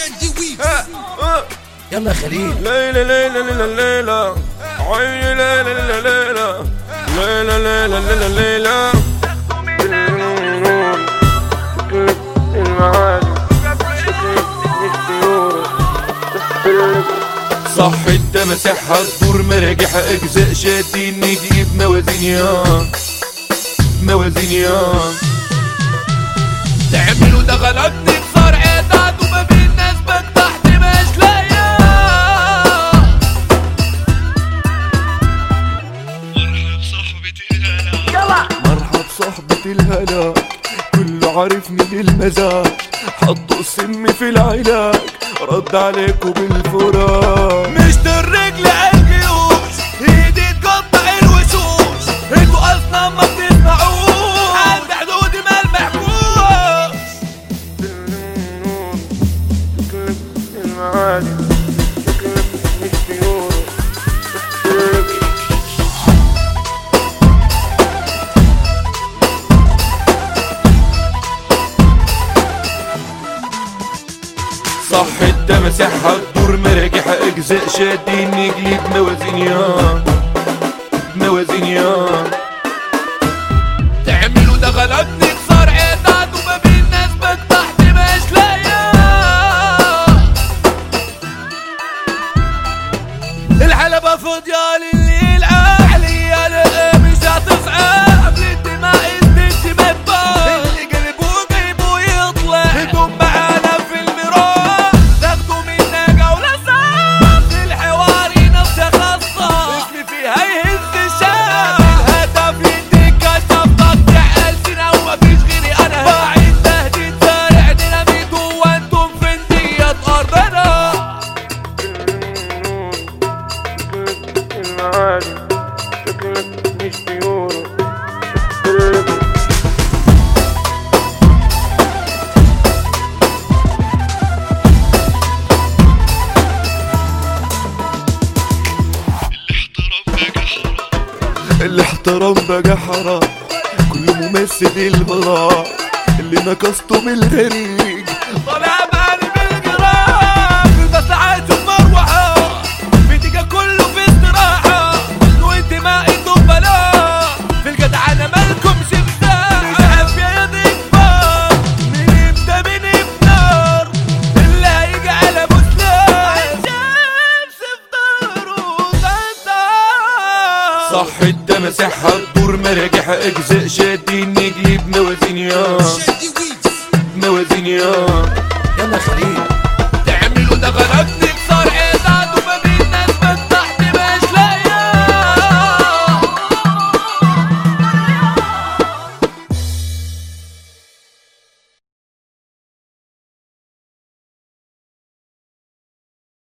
يلا يا خليل ليلى ليلى ليلى ليلى عيني ليلى ليلى ليلى ليلى ليلى ليلى ليلى صح انت مسحها الدور مراجح اجزاء شادين نجيب موازينيا موازينيا تعملوا ده غلط نكسر عداد وما بين ناس تحت مش لاقيه مرحب صحبة الهلا كله عارفني للمزاج حطوا السم في العلاج رد عليكم بالفراق مش الرجل الجيوش ايدي تقطع الوشوش انتوا اصلا ما بتسمعوش عند حدود ما المحكوش صح انت مسحها الدور مراجح اجزاء شادين نجيب موازينيا موازينيا تعملوا ده غلط نكسر عداد وما بين ناس تحت مش لاقيه الحلبة فاضية لليل عليا لا مش هتصعب قبل الدماء الدش متبار اللي قلبه جايبه يطلع هدوم معانا في المراح تاخدوا منا جولة صعب الحوار نفسه خاصة اسمي فيها يهز الشاب الهدف يديك كشف تقطع ألسنة ومفيش غيري أنا باعد تهديد زارع ديناميت وانتم في ندية أرضنا المعالم شكلك مش بيورو الاحترام بقى حرام كل ممثل البراء اللي نقصته من الغريق طالع بالي بالجراح في المساعات ومروحة بيتك كله في استراحة وانت ما انتم بلا في الجدعنة مالكمش مساحة مش يا يدك بار من امتى من بنار اللي هيجي على مسلم الشمس في داره صح انت مسحها الدور مراجح اجزاء شادين نجيب موازينيا موازينيا يلا يا خليل